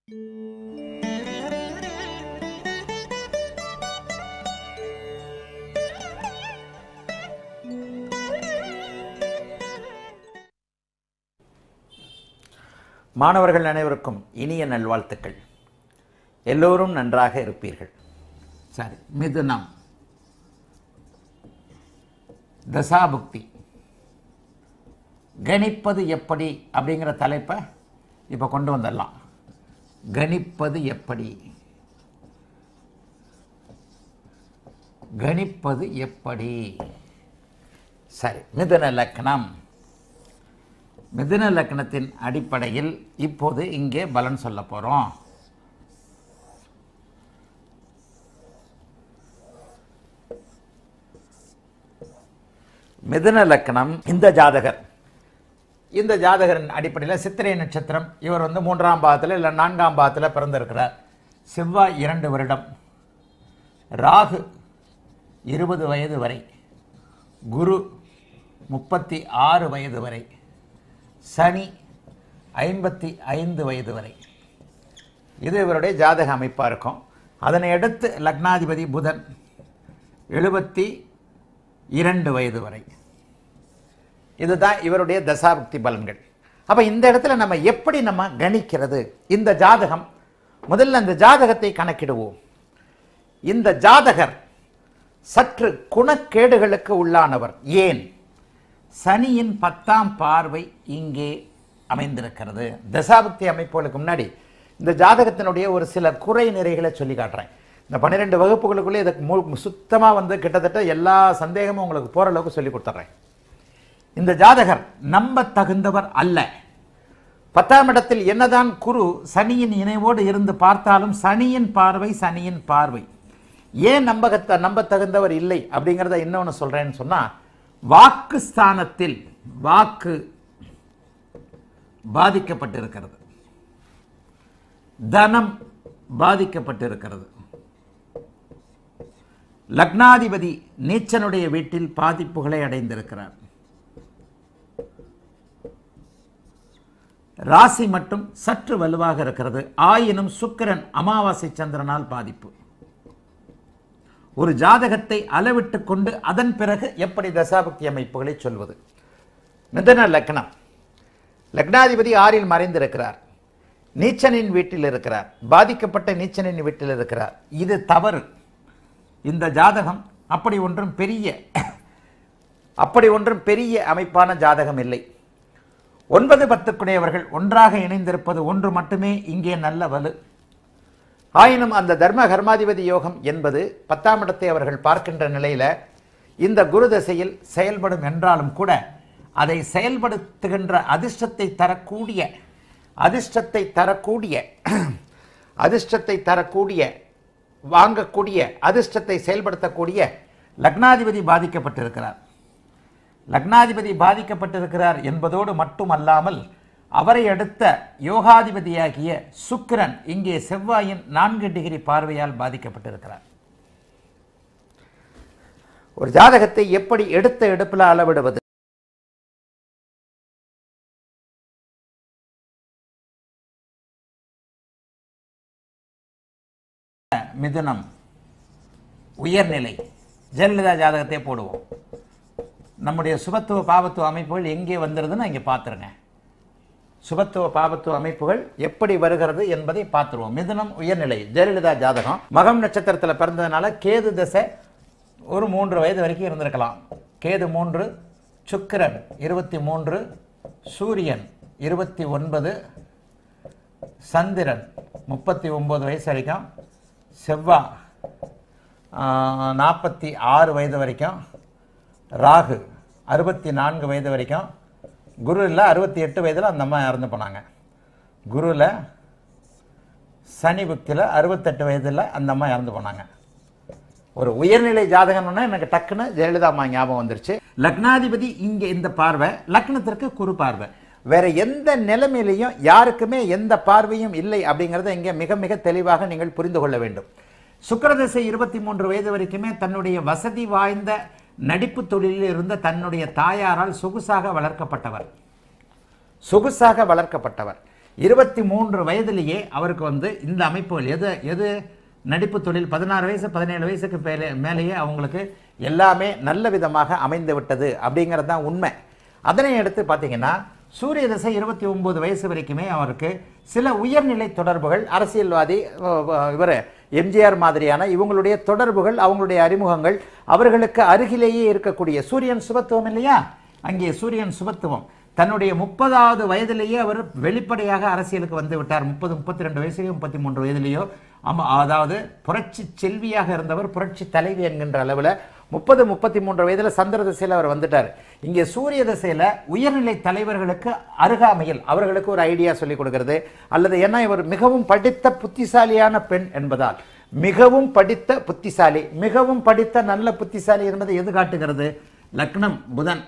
மாணவர்கள் அனைவருக்கும் இனிய நல்வாழ்த்துக்கள் எல்லோரும் நன்றாக இருப்பீர்கள் சரி மிதுனம் தசாபுக்தி கணிப்பது எப்படி அப்படிங்கிற தலைப்பை இப்போ கொண்டு வந்துடலாம் கணிப்பது எப்படி கணிப்பது எப்படி சரி மிதுன லக்னம் மிதுன லக்னத்தின் அடிப்படையில் இப்போது இங்கே பலன் சொல்ல போகிறோம் மிதுன லக்னம் இந்த ஜாதகர் இந்த ஜாதகரின் அடிப்படையில் சித்திரை நட்சத்திரம் இவர் வந்து மூன்றாம் பாகத்தில் இல்லை நான்காம் பாகத்தில் பிறந்திருக்கிறார் செவ்வாய் இரண்டு வருடம் ராகு இருபது வயது வரை குரு முப்பத்தி ஆறு வயது வரை சனி ஐம்பத்தி ஐந்து வயது வரை இது இவருடைய ஜாதக அமைப்பாக இருக்கும் அதனை அடுத்து லக்னாதிபதி புதன் எழுபத்தி இரண்டு வயது வரை இதுதான் இவருடைய தசாபக்தி பலன்கள் அப்போ இந்த இடத்துல நம்ம எப்படி நம்ம கணிக்கிறது இந்த ஜாதகம் முதல்ல இந்த ஜாதகத்தை கணக்கிடுவோம் இந்த ஜாதகர் சற்று குணக்கேடுகளுக்கு உள்ளானவர் ஏன் சனியின் பத்தாம் பார்வை இங்கே அமைந்திருக்கிறது தசாபக்தி அமைப்புகளுக்கு முன்னாடி இந்த ஜாதகத்தினுடைய ஒரு சில குறை நிறைகளை சொல்லி காட்டுறேன் இந்த பன்னிரெண்டு வகுப்புகளுக்குள்ளே இதுக்கு மு சுத்தமாக வந்து கிட்டத்தட்ட எல்லா சந்தேகமும் உங்களுக்கு போகிற அளவுக்கு சொல்லி கொடுத்துட்றேன் இந்த ஜாதகர் நம்ப தகுந்தவர் அல்ல பத்தாம் இடத்தில் என்னதான் குரு சனியின் இணைவோடு இருந்து பார்த்தாலும் சனியின் பார்வை சனியின் பார்வை ஏன் நம்பகத்த நம்ப தகுந்தவர் இல்லை அப்படிங்கிறத இன்னொன்று சொல்றேன்னு சொன்னா வாக்கு ஸ்தானத்தில் வாக்கு பாதிக்கப்பட்டிருக்கிறது தனம் பாதிக்கப்பட்டிருக்கிறது லக்னாதிபதி நீச்சனுடைய வீட்டில் பாதிப்புகளை அடைந்திருக்கிறார் ராசி மட்டும் சற்று வலுவாக இருக்கிறது ஆயினும் சுக்கிரன் அமாவாசை சந்திரனால் பாதிப்பு ஒரு ஜாதகத்தை அளவிட்டு கொண்டு அதன் பிறகு எப்படி தசாபக்தி அமைப்புகளை சொல்வது மிதன லக்னம் லக்னாதிபதி ஆறில் மறைந்திருக்கிறார் நீச்சனின் வீட்டில் இருக்கிறார் பாதிக்கப்பட்ட நீச்சனின் வீட்டில் இருக்கிறார் இது தவறு இந்த ஜாதகம் அப்படி ஒன்றும் பெரிய அப்படி ஒன்றும் பெரிய அமைப்பான ஜாதகம் இல்லை ஒன்பது பத்துக்குடையவர்கள் ஒன்றாக இணைந்திருப்பது ஒன்று மட்டுமே இங்கே நல்ல வலு ஆயினும் அந்த தர்ம கர்மாதிபதி யோகம் என்பது பத்தாம் இடத்தை அவர்கள் பார்க்கின்ற நிலையில இந்த குரு தசையில் செயல்படும் என்றாலும் கூட அதை செயல்படுத்துகின்ற அதிர்ஷ்டத்தை தரக்கூடிய அதிர்ஷ்டத்தை தரக்கூடிய அதிர்ஷ்டத்தை தரக்கூடிய வாங்கக்கூடிய அதிர்ஷ்டத்தை செயல்படுத்தக்கூடிய லக்னாதிபதி பாதிக்கப்பட்டிருக்கிறார் லக்னாதிபதி பாதிக்கப்பட்டிருக்கிறார் என்பதோடு மட்டுமல்லாமல் அவரை அடுத்த யோகாதிபதியாகிய சுக்கிரன் இங்கே செவ்வாயின் நான்கு டிகிரி பார்வையால் பாதிக்கப்பட்டிருக்கிறார் ஒரு ஜாதகத்தை எப்படி எடுத்த எடுப்பில் அளவிடுவது மிதுனம் உயர்நிலை ஜெயலலிதா ஜாதகத்தை போடுவோம் நம்முடைய சுபத்துவ பாவத்துவ அமைப்புகள் எங்கே வந்துருதுன்னு இங்கே பார்த்துருங்க சுபத்துவ பாபத்துவ அமைப்புகள் எப்படி வருகிறது என்பதை பார்த்துருவோம் மிதுனம் உயர்நிலை ஜெயலலிதா ஜாதகம் மகம் நட்சத்திரத்தில் பிறந்ததுனால கேது தசை ஒரு மூன்று வயது வரைக்கும் இருந்திருக்கலாம் கேது மூன்று சுக்கிரன் இருபத்தி மூன்று சூரியன் இருபத்தி ஒன்பது சந்திரன் முப்பத்தி ஒம்பது வயசு வரைக்கும் செவ்வாய் நாற்பத்தி ஆறு வயது வரைக்கும் ராகு அறுபத்தி நான்கு வயது வரைக்கும் குருவில் அறுபத்தி எட்டு வயதில் அந்த அம்மா இறந்து போனாங்க குருவில் சனி புக்தியில் அறுபத்தெட்டு வயதில் அந்த அம்மா இறந்து போனாங்க ஒரு உயர்நிலை ஜாதகம்னா எனக்கு டக்குன்னு ஜெயலலிதா அம்மா ஞாபகம் வந்துருச்சு லக்னாதிபதி இங்கே இந்த பார்வை லக்னத்திற்கு குரு பார்வை வேற எந்த நிலைமையிலையும் யாருக்குமே எந்த பார்வையும் இல்லை அப்படிங்கிறத இங்கே மிக மிக தெளிவாக நீங்கள் புரிந்து கொள்ள வேண்டும் சுக்கரதசை இருபத்தி மூன்று வயது வரைக்குமே தன்னுடைய வசதி வாய்ந்த நடிப்பு தொழிலில் இருந்த தன்னுடைய தாயாரால் சொகுசாக வளர்க்கப்பட்டவர் சொகுசாக வளர்க்கப்பட்டவர் இருபத்தி மூன்று வயதிலேயே அவருக்கு வந்து இந்த அமைப்புகள் எது எது நடிப்பு தொழில் பதினாறு வயசு பதினேழு வயசுக்கு மேலே மேலேயே அவங்களுக்கு எல்லாமே நல்ல விதமாக அமைந்து விட்டது அப்படிங்கிறது தான் உண்மை அதனை எடுத்து பார்த்தீங்கன்னா சூரிய தசை இருபத்தி ஒன்பது வயசு வரைக்குமே அவருக்கு சில உயர்நிலை தொடர்புகள் அரசியல்வாதி இவர் எம்ஜிஆர் மாதிரியான இவங்களுடைய தொடர்புகள் அவங்களுடைய அறிமுகங்கள் அவர்களுக்கு அருகிலேயே இருக்கக்கூடிய சூரியன் சுபத்துவம் இல்லையா அங்கே சூரியன் சுபத்துவம் தன்னுடைய முப்பதாவது வயதிலேயே அவர் வெளிப்படையாக அரசியலுக்கு வந்து விட்டார் முப்பது முப்பத்தி ரெண்டு வயசுலையோ முப்பத்தி மூன்று வயதிலேயோ ஆமா அதாவது புரட்சி செல்வியாக இருந்தவர் புரட்சி தலைவி என்கின்ற அளவில் முப்பது முப்பத்தி மூன்று வயதில் சந்திர திசையில் அவர் வந்துட்டார் இங்கே சூரிய திசையில் உயர்நிலை தலைவர்களுக்கு அருகாமையில் அவர்களுக்கு ஒரு ஐடியா சொல்லிக் கொடுக்கிறது அல்லது ஏன்னா இவர் மிகவும் படித்த புத்திசாலியான பெண் என்பதால் மிகவும் படித்த புத்திசாலி மிகவும் படித்த நல்ல புத்திசாலி என்பதை எது காட்டுகிறது லக்னம் புதன்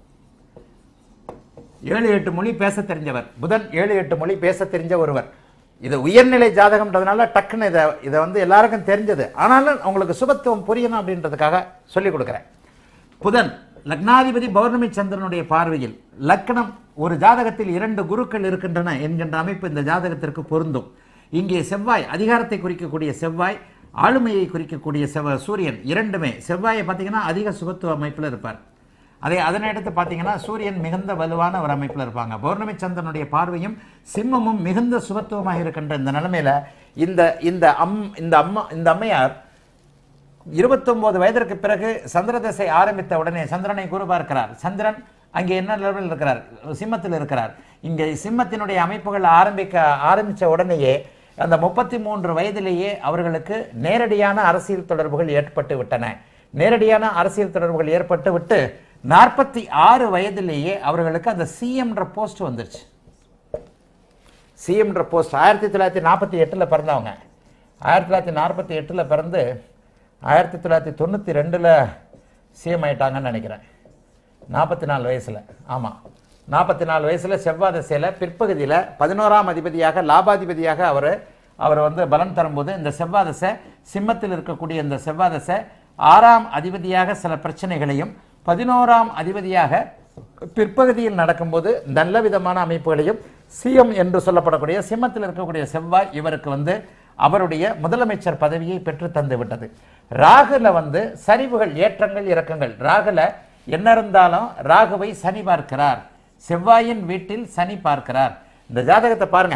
ஏழு எட்டு மொழி பேச தெரிஞ்சவர் புதன் ஏழு எட்டு மொழி பேச தெரிஞ்ச ஒருவர் இது உயர்நிலை ஜாதகம்ன்றதுனால டக்குன்னு இதை இதை வந்து எல்லாருக்கும் தெரிஞ்சது ஆனாலும் உங்களுக்கு சுபத்துவம் புரியணும் அப்படின்றதுக்காக சொல்லிக் கொடுக்குறேன் புதன் லக்னாதிபதி பௌர்ணமி சந்திரனுடைய பார்வையில் லக்னம் ஒரு ஜாதகத்தில் இரண்டு குருக்கள் இருக்கின்றன என்கின்ற அமைப்பு இந்த ஜாதகத்திற்கு பொருந்தும் இங்கே செவ்வாய் அதிகாரத்தை குறிக்கக்கூடிய செவ்வாய் ஆளுமையை குறிக்கக்கூடிய செவ்வ சூரியன் இரண்டுமே செவ்வாயை பார்த்தீங்கன்னா அதிக சுபத்துவ அமைப்பில் இருப்பார் அதே அதனை அடுத்து பார்த்தீங்கன்னா சூரியன் மிகுந்த வலுவான ஒரு அமைப்பில் இருப்பாங்க பௌர்ணமி சந்திரனுடைய பார்வையும் சிம்மமும் மிகுந்த சுபத்துவமாக இருக்கின்ற இந்த நிலைமையில இந்த இந்த அம் இந்த அம்மா இந்த அம்மையார் இருபத்தொன்பது வயதிற்கு பிறகு சந்திர தசை ஆரம்பித்த உடனே சந்திரனை குரு பார்க்கிறார் சந்திரன் அங்கே என்ன லெவலில் இருக்கிறார் சிம்மத்தில் இருக்கிறார் இங்கே சிம்மத்தினுடைய அமைப்புகள் ஆரம்பிக்க ஆரம்பித்த உடனேயே அந்த முப்பத்தி மூன்று வயதிலேயே அவர்களுக்கு நேரடியான அரசியல் தொடர்புகள் ஏற்பட்டு விட்டன நேரடியான அரசியல் தொடர்புகள் ஏற்பட்டு விட்டு நாற்பத்தி ஆறு வயதிலேயே அவர்களுக்கு அந்த சிஎம்ன்ற போஸ்ட் வந்துருச்சு சிஎம்ன்ற போஸ்ட் ஆயிரத்தி தொள்ளாயிரத்தி நாற்பத்தி எட்டில் பிறந்தவங்க ஆயிரத்தி தொள்ளாயிரத்தி நாற்பத்தி எட்டில் பிறந்து ஆயிரத்தி தொள்ளாயிரத்தி தொண்ணூற்றி ரெண்டில் சிஎம் ஆயிட்டாங்கன்னு நினைக்கிறேன் நாற்பத்தி நாலு வயசில் ஆமாம் நாற்பத்தி நாலு வயசில் செவ்வாய் திசையில் பிற்பகுதியில் பதினோராம் அதிபதியாக லாபாதிபதியாக அவர் அவர் வந்து பலன் தரும்போது இந்த செவ்வாய் தசை சிம்மத்தில் இருக்கக்கூடிய இந்த செவ்வாய் தசை ஆறாம் அதிபதியாக சில பிரச்சனைகளையும் பதினோராம் அதிபதியாக பிற்பகுதியில் நடக்கும்போது நல்ல விதமான அமைப்புகளையும் சிஎம் என்று சொல்லப்படக்கூடிய சிம்மத்தில் இருக்கக்கூடிய செவ்வாய் இவருக்கு வந்து அவருடைய முதலமைச்சர் பதவியை பெற்று தந்து விட்டது ராகுல வந்து சரிவுகள் ஏற்றங்கள் இறக்கங்கள் ராகுல என்ன இருந்தாலும் ராகுவை சனி பார்க்கிறார் செவ்வாயின் வீட்டில் சனி பார்க்கிறார் இந்த ஜாதகத்தை பாருங்க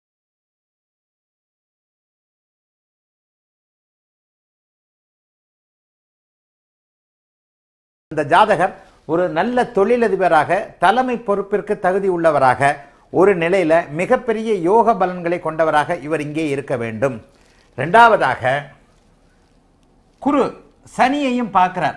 இந்த ஜாதகர் ஒரு நல்ல தொழிலதிபராக தலைமை பொறுப்பிற்கு தகுதி உள்ளவராக ஒரு நிலையில மிகப்பெரிய யோக பலன்களை கொண்டவராக இவர் இங்கே இருக்க வேண்டும் ரெண்டாவதாக குரு சனியையும் பார்க்கிறார்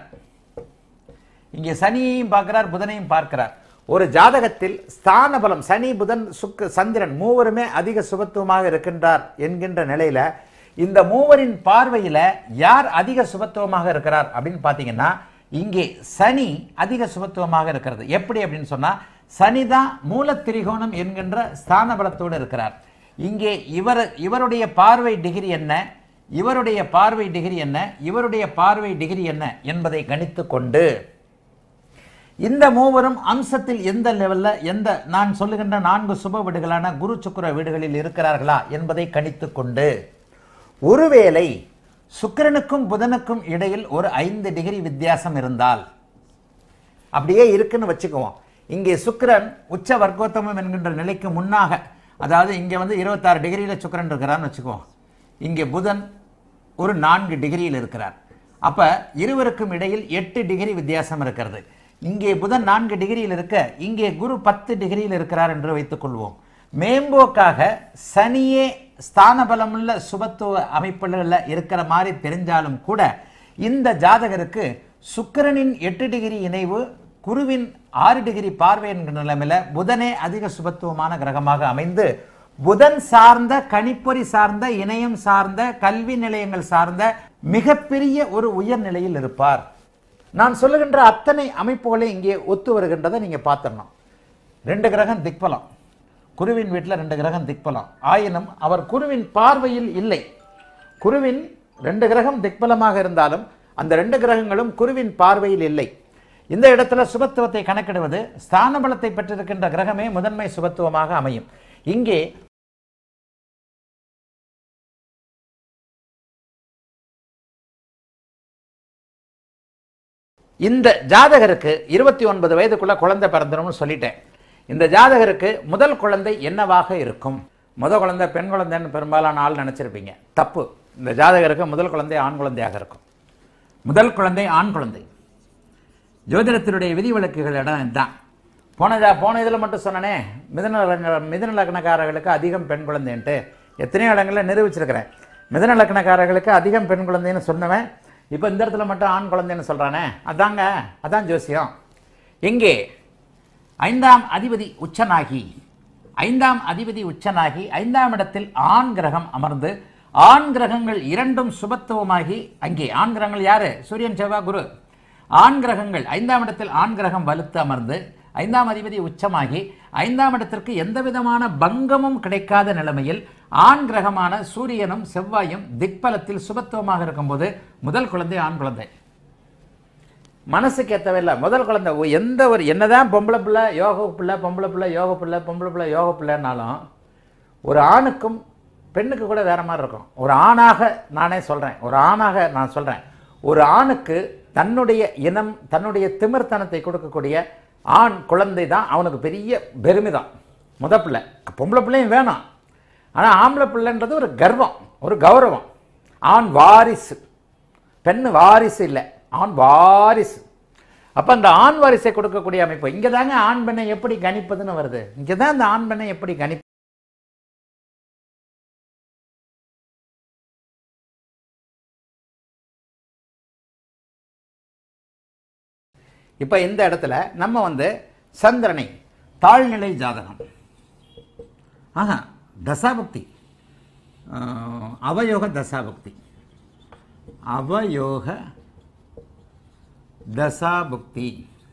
இங்கே சனியையும் பார்க்கிறார் புதனையும் பார்க்கிறார் ஒரு ஜாதகத்தில் ஸ்தான பலம் சனி புதன் சுக்கு சந்திரன் மூவருமே அதிக சுபத்துவமாக இருக்கின்றார் என்கின்ற நிலையில இந்த மூவரின் பார்வையில யார் அதிக சுபத்துவமாக இருக்கிறார் அப்படின்னு பார்த்தீங்கன்னா இங்கே சனி அதிக சுபத்துவமாக இருக்கிறது எப்படி அப்படின்னு சொன்னா சனி தான் மூலத்திரிகோணம் என்கின்ற ஸ்தான பலத்தோடு இருக்கிறார் இங்கே இவர் இவருடைய பார்வை டிகிரி என்ன இவருடைய பார்வை டிகிரி என்ன இவருடைய பார்வை டிகிரி என்ன என்பதை கணித்து கொண்டு இந்த மூவரும் அம்சத்தில் எந்த லெவல்ல எந்த நான் சொல்லுகின்ற நான்கு சுப வீடுகளான குரு சுக்கிர வீடுகளில் இருக்கிறார்களா என்பதை கணித்து கொண்டு ஒருவேளை சுக்கிரனுக்கும் புதனுக்கும் இடையில் ஒரு ஐந்து டிகிரி வித்தியாசம் இருந்தால் அப்படியே இருக்குன்னு வச்சுக்குவோம் இங்கே சுக்கிரன் உச்ச வர்க்கோத்தமம் என்கின்ற நிலைக்கு முன்னாக அதாவது இங்கே வந்து இருபத்தாறு டிகிரியில் சுக்கிரன் இருக்கிறான்னு வச்சுக்குவோம் இங்கே புதன் ஒரு நான்கு டிகிரியில் இருக்கிறார் அப்ப இருவருக்கும் இடையில் எட்டு டிகிரி வித்தியாசம் இருக்கிறது இங்கே புதன் நான்கு டிகிரியில் இருக்க இங்கே குரு பத்து டிகிரியில் இருக்கிறார் என்று வைத்துக் கொள்வோம் மேம்போக்காக சனியே ஸ்தான பலமுள்ள சுபத்துவ அமைப்புகளில் இருக்கிற மாதிரி தெரிஞ்சாலும் கூட இந்த ஜாதகருக்கு சுக்கிரனின் எட்டு டிகிரி இணைவு குருவின் ஆறு டிகிரி பார்வை என்கிற நிலைமையில புதனே அதிக சுபத்துவமான கிரகமாக அமைந்து புதன் சார்ந்த கணிப்பொறி சார்ந்த இணையம் சார்ந்த கல்வி நிலையங்கள் சார்ந்த மிகப்பெரிய ஒரு உயர்நிலையில் இருப்பார் நான் சொல்லுகின்ற அத்தனை அமைப்புகளை இங்கே ஒத்து வருகின்றதை நீங்க பார்த்துடணும் ரெண்டு கிரகம் திக்பலம் குருவின் வீட்டில் ரெண்டு கிரகம் திக்பலம் ஆயினும் அவர் குருவின் பார்வையில் இல்லை குருவின் ரெண்டு கிரகம் திக்பலமாக இருந்தாலும் அந்த ரெண்டு கிரகங்களும் குருவின் பார்வையில் இல்லை இந்த இடத்துல சுபத்துவத்தை கணக்கிடுவது ஸ்தான பலத்தை பெற்றிருக்கின்ற கிரகமே முதன்மை சுபத்துவமாக அமையும் இங்கே இந்த ஜாதகருக்கு இருபத்தி ஒன்பது வயதுக்குள்ள குழந்தை பிறந்துரும்னு சொல்லிட்டேன் இந்த ஜாதகருக்கு முதல் குழந்தை என்னவாக இருக்கும் முதல் குழந்தை பெண் குழந்தைன்னு பெரும்பாலான ஆள் நினைச்சிருப்பீங்க தப்பு இந்த ஜாதகருக்கு முதல் குழந்தை ஆண் குழந்தையாக இருக்கும் முதல் குழந்தை ஆண் குழந்தை ஜோதிடத்தினுடைய விதிவிலக்குகள் இடம் இதுதான் போன ஜா போன இதில் மட்டும் சொன்னனே மிதன லக்ன மிதன லக்னக்காரர்களுக்கு அதிகம் பெண் குழந்தைன்ட்டு எத்தனையோ இடங்களில் நிரூபிச்சிருக்கிறேன் மிதன லக்னக்காரர்களுக்கு அதிகம் பெண் குழந்தைன்னு சொன்னவன் இப்போ இந்த இடத்துல மட்டும் ஆண் குழந்தைன்னு சொல்கிறானே அதாங்க அதான் ஜோசியம் எங்கே ஐந்தாம் அதிபதி உச்சனாகி ஐந்தாம் அதிபதி உச்சனாகி ஐந்தாம் இடத்தில் ஆண் கிரகம் அமர்ந்து ஆண் கிரகங்கள் இரண்டும் சுபத்துவமாகி அங்கே ஆண் கிரகங்கள் யாரு சூரியன் செவ்வாய் குரு ஆண் கிரகங்கள் ஐந்தாம் இடத்தில் ஆண் கிரகம் வலுத்து அமர்ந்து ஐந்தாம் அதிபதி உச்சமாகி ஐந்தாம் இடத்திற்கு எந்த விதமான பங்கமும் கிடைக்காத நிலைமையில் ஆண் கிரகமான சூரியனும் செவ்வாயும் திக்பலத்தில் சுபத்துவமாக இருக்கும்போது முதல் குழந்தை ஆண் குழந்தை மனசுக்கு ஏற்றவே இல்லை முதல் குழந்தை ஒ- எந்த ஒரு என்னதான் பொம்பளை பிள்ளை யோக பிள்ளை பொம்பளை பிள்ளை யோக பிள்ளை பொம்பளை பிள்ளை யோக பிள்ளைனாலும் ஒரு ஆணுக்கும் பெண்ணுக்கு கூட வேற மாதிரி இருக்கும் ஒரு ஆணாக நானே சொல்கிறேன் ஒரு ஆணாக நான் சொல்கிறேன் ஒரு ஆணுக்கு தன்னுடைய இனம் தன்னுடைய திமிர்த்தனத்தை கொடுக்கக்கூடிய ஆண் குழந்தை தான் அவனுக்கு பெரிய பெருமிதம் முத பிள்ளை பொம்பளை பிள்ளையும் வேணும் ஆனால் ஆம்பளை பிள்ளைன்றது ஒரு கர்வம் ஒரு கௌரவம் ஆண் வாரிசு பெண் வாரிசு இல்லை ஆண் வாரிசு அப்போ அந்த ஆண் வாரிசை கொடுக்கக்கூடிய அமைப்பு இங்கே தாங்க ஆண் பெண்ணை எப்படி கணிப்பதுன்னு வருது இங்கே தான் இந்த ஆண் பெண்ணை எப்படி கணி இப்போ இந்த இடத்துல நம்ம வந்து சந்திரனை தாழ்நிலை ஜாதகம் ஆஹா தசாபக்தி ஆஹ், அவயோக தசாபக்தி அவயோக தசாபுக்தி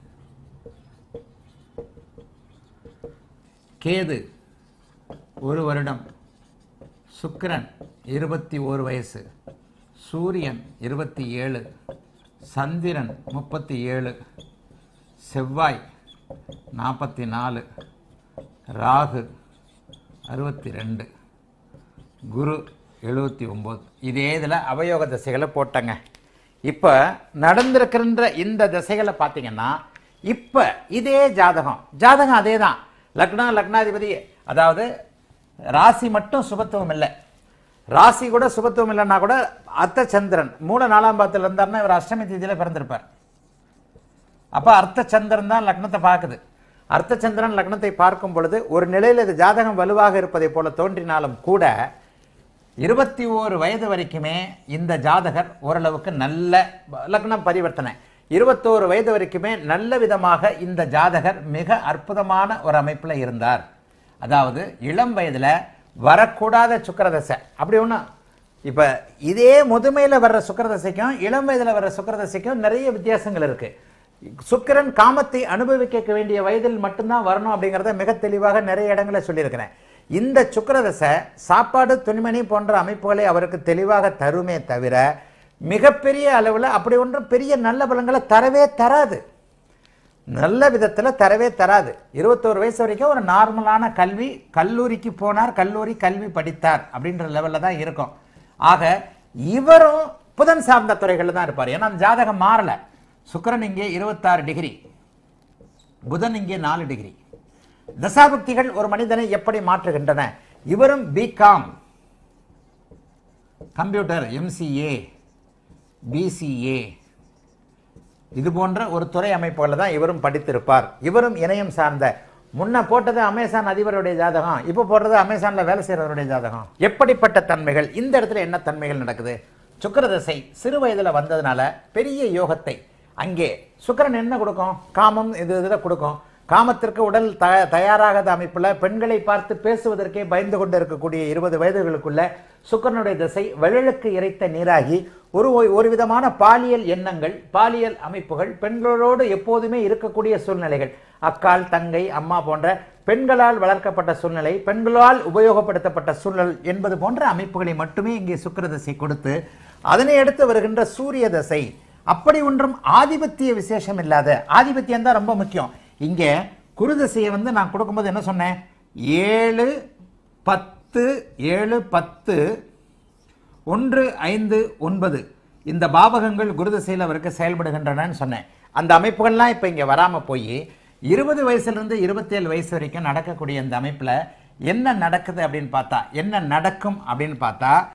கேது ஒரு வருடம் சுக்கிரன் இருபத்தி ஓரு வயசு சூரியன் இருபத்தி ஏழு சந்திரன் முப்பத்தி ஏழு செவ்வாய் நாற்பத்தி நாலு ராகு அறுபத்தி ரெண்டு குரு எழுபத்தி ஒம்பது இதே இதில் அவயோக திசைகளை போட்டங்க இப்போ நடந்திருக்கின்ற இந்த திசைகளை பார்த்தீங்கன்னா இப்போ இதே ஜாதகம் ஜாதகம் அதே தான் லக்னம் லக்னாதிபதி அதாவது ராசி மட்டும் சுபத்துவம் இல்லை ராசி கூட சுபத்துவம் இல்லைன்னா கூட அர்த்த சந்திரன் மூல நாலாம் பாதத்தில் இருந்தாருன்னா இவர் அஷ்டமி தேதியில் பிறந்திருப்பார் அப்போ அர்த்த சந்திரன் தான் லக்னத்தை பார்க்குது அர்த்த சந்திரன் லக்னத்தை பார்க்கும் பொழுது ஒரு நிலையில் இது ஜாதகம் வலுவாக இருப்பதை போல தோன்றினாலும் கூட இருபத்தி ஓரு வயது வரைக்குமே இந்த ஜாதகர் ஓரளவுக்கு நல்ல லக்னம் பரிவர்த்தனை இருபத்தோரு வயது வரைக்குமே நல்ல விதமாக இந்த ஜாதகர் மிக அற்புதமான ஒரு அமைப்பில் இருந்தார் அதாவது இளம் வயதில் வரக்கூடாத சுக்கிரதசை அப்படி ஒன்றும் இப்போ இதே முதுமையில் வர்ற சுக்கிரதசைக்கும் இளம் வயதில் வர்ற சுக்கிரதசைக்கும் நிறைய வித்தியாசங்கள் இருக்குது சுக்கிரன் காமத்தை அனுபவிக்க வேண்டிய வயதில் மட்டும்தான் வரணும் அப்படிங்கிறத மிக தெளிவாக நிறைய இடங்களில் சொல்லியிருக்கிறேன் இந்த சுக்கிரதசை சாப்பாடு துணிமணி போன்ற அமைப்புகளை அவருக்கு தெளிவாக தருமே தவிர மிகப்பெரிய அளவில் அப்படி ஒன்றும் பெரிய நல்ல பலன்களை தரவே தராது நல்ல விதத்தில் தரவே தராது இருபத்தோரு வயசு வரைக்கும் ஒரு நார்மலான கல்வி கல்லூரிக்கு போனார் கல்லூரி கல்வி படித்தார் அப்படின்ற லெவலில் தான் இருக்கும் ஆக இவரும் புதன் சார்ந்த துறைகளில் தான் இருப்பார் ஏன்னா அந்த ஜாதகம் மாறலை சுக்கிரன் இங்கே இருபத்தாறு டிகிரி புதன் இங்கே நாலு டிகிரி தசாபக்திகள் ஒரு மனிதனை எப்படி மாற்றுகின்றன இவரும் பிகாம் கம்ப்யூட்டர் எம்சிஏ பிசிஏ இது போன்ற ஒரு துறை அமைப்புகளில் தான் இவரும் படித்திருப்பார் இவரும் இணையம் சார்ந்த முன்ன போட்டது அமேசான் அதிபருடைய ஜாதகம் இப்போ போடுறது அமேசானில் வேலை செய்கிறவருடைய ஜாதகம் எப்படிப்பட்ட தன்மைகள் இந்த இடத்துல என்ன தன்மைகள் நடக்குது சுக்கிரதசை சிறு வயதில் வந்ததுனால பெரிய யோகத்தை அங்கே சுக்கிரன் என்ன கொடுக்கும் காமம் இது இதில் கொடுக்கும் காமத்திற்கு உடல் த தயாராகாத அமைப்பில் பெண்களை பார்த்து பேசுவதற்கே பயந்து கொண்டு இருக்கக்கூடிய இருபது வயதுகளுக்குள்ள சுக்கிரனுடைய திசை வெள்ளலுக்கு இறைத்த நீராகி ஒரு ஒரு விதமான பாலியல் எண்ணங்கள் பாலியல் அமைப்புகள் பெண்களோடு எப்போதுமே இருக்கக்கூடிய சூழ்நிலைகள் அக்கால் தங்கை அம்மா போன்ற பெண்களால் வளர்க்கப்பட்ட சூழ்நிலை பெண்களால் உபயோகப்படுத்தப்பட்ட சூழல் என்பது போன்ற அமைப்புகளை மட்டுமே இங்கே சுக்கிர திசை கொடுத்து அதனை அடுத்து வருகின்ற சூரிய தசை அப்படி ஒன்றும் ஆதிபத்திய விசேஷம் இல்லாத ஆதிபத்தியம் தான் ரொம்ப முக்கியம் இங்கே குரு திசையை வந்து நான் கொடுக்கும்போது என்ன சொன்னேன் ஏழு பத்து ஏழு பத்து ஒன்று ஐந்து ஒன்பது இந்த பாவகங்கள் குரு திசையில் அவருக்கு செயல்படுகின்றனன்னு சொன்னேன் அந்த அமைப்புகள்லாம் இப்போ இங்கே வராமல் போய் இருபது வயசுலேருந்து இருபத்தேழு வயசு வரைக்கும் நடக்கக்கூடிய இந்த அமைப்பில் என்ன நடக்குது அப்படின்னு பார்த்தா என்ன நடக்கும் அப்படின்னு பார்த்தா